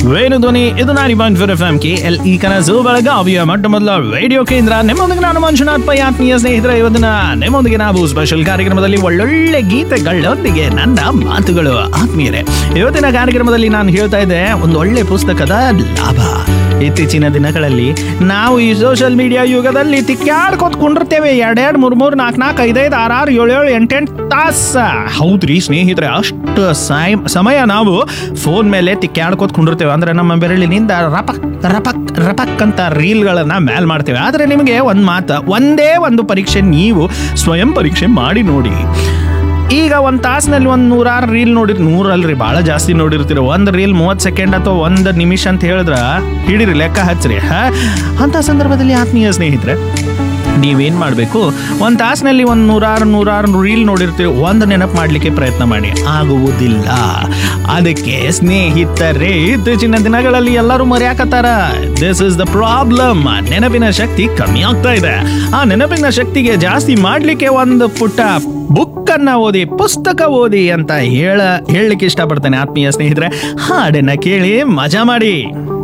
ವೇಣು ಧ್ವನಿ ಇದು ನಾಡಿ point four F M K L E ಕನಸು ಬೆಳಗಾವಿಯ ಮೊಟ್ಟ ಮೊದಲ ರೇಡಿಯೋ ಕೇಂದ್ರ ನಿಮ್ಮೊಂದಿಗೆ ನಾನು ಮಂಜುನಾಥ್ ಪೈ ಆತ್ಮೀಯ ಸ್ನೇಹಿತರೆ ಇವತ್ತಿನ ನಿಮ್ಮೊಂದಿಗೆ ನಾವು ಸ್ಪೆಷಲ್ ಕಾರ್ಯಕ್ರಮದಲ್ಲಿ ಒಳ್ಳೊಳ್ಳೆ ಗೀತೆಗಳೊಂದಿಗೆ ನನ್ನ ಮಾತುಗಳು ಆತ್ಮೀಯರೇ ಇವತ್ತಿನ ಕಾರ್ಯಕ್ರಮದಲ್ಲಿ ನಾನು ಹೇಳ್ತಾ ಇದ್ದೆ ಒಂದು ಒಳ್ಳೆ ಪುಸ್ತಕದ ಲಾಭ ಇತ್ತೀಚಿನ ದಿನಗಳಲ್ಲಿ ನಾವು ಈ ಸೋಷಿಯಲ್ ಮೀಡಿಯಾ ಯುಗದಲ್ಲಿ ತಿಕ್ಕಾಡ್ಕೊತ್ ಕುಂಡಿರ್ತೇವೆ ಎರಡೆರಡು ಮೂರ್ ಮೂರ್ ನಾಲ್ಕು ನಾಲ್ಕು ಐದೈದು ಆರು ಆರು ಏಳು ಏಳು ಎಂಟೆಂಟು ತಾಸ ಹೌದ್ರಿ ಸ್ನೇಹಿತರೆ ಅಷ್ಟು ಸಾಯ್ ಸಮಯ ನಾವು ಫೋನ್ ಮೇಲೆ ತಿಕ್ಕಾಡ್ಕೊತ್ ಕುಂಡಿರ್ತೇವೆ ಅಂದ್ರೆ ನಮ್ಮ ಬೆರಳಿನಿಂದ ರಪಕ್ ರಪಕ್ ರಪಕ್ ಅಂತ ರೀಲ್ಗಳನ್ನ ಮೇಲ್ ಮಾಡ್ತೇವೆ ಆದ್ರೆ ನಿಮಗೆ ಒಂದು ಮಾತು ಒಂದೇ ಒಂದು ಪರೀಕ್ಷೆ ನೀವು ಸ್ವಯಂ ಪರೀಕ್ಷೆ ಮಾಡಿ ನೋಡಿ ಈಗ ಒಂದು ತಾಸಿನಲ್ಲಿ ಒಂದು ನೂರಾರು ರೀಲ್ ನೋಡಿರ್ ನೂರಲ್ರಿ ಭಾಳ ಜಾಸ್ತಿ ನೋಡಿರ್ತೀರ ಒಂದು ರೀಲ್ ಮೂವತ್ತು ಸೆಕೆಂಡ್ ಅಥವಾ ಒಂದು ನಿಮಿಷ ಅಂತ ಹೇಳಿದ್ರೆ ಹಿಡೀರಿ ಲೆಕ್ಕ ಹಚ್ಚ್ರಿ ಹಾ ಅಂಥ ಸಂದರ್ಭದಲ್ಲಿ ಆತ್ಮೀಯ ಸ್ನೇಹಿತರೆ ನೀವೇನು ಮಾಡಬೇಕು ಒಂದು ತಾಸಿನಲ್ಲಿ ಒಂದು ನೂರಾರು ನೂರಾರು ರೀಲ್ ನೋಡಿರ್ತೀರಿ ಒಂದು ನೆನಪು ಮಾಡಲಿಕ್ಕೆ ಪ್ರಯತ್ನ ಮಾಡಿ ಆಗುವುದಿಲ್ಲ ಅದಕ್ಕೆ ಸ್ನೇಹಿತರೆ ಇತ್ತೀಚಿನ ದಿನಗಳಲ್ಲಿ ಎಲ್ಲರೂ ಮರೆಯಾಕತ್ತಾರ ದಿಸ್ ಇಸ್ ದ ಪ್ರಾಬ್ಲಮ್ ನೆನಪಿನ ಶಕ್ತಿ ಕಮ್ಮಿ ಆಗ್ತಾ ಇದೆ ಆ ನೆನಪಿನ ಶಕ್ತಿಗೆ ಜಾಸ್ತಿ ಮಾಡಲಿಕ್ಕೆ ಒಂದು ಪುಟ್ಟ ಬುಕ್ ಅನ್ನ ಓದಿ ಪುಸ್ತಕ ಓದಿ ಅಂತ ಹೇಳ ಹೇಳಲಿಕ್ಕೆ ಇಷ್ಟಪಡ್ತೇನೆ ಆತ್ಮೀಯ ಸ್ನೇಹಿತರೆ ಹಾಡನ್ನ ಕೇಳಿ ಮಜಾ ಮಾಡಿ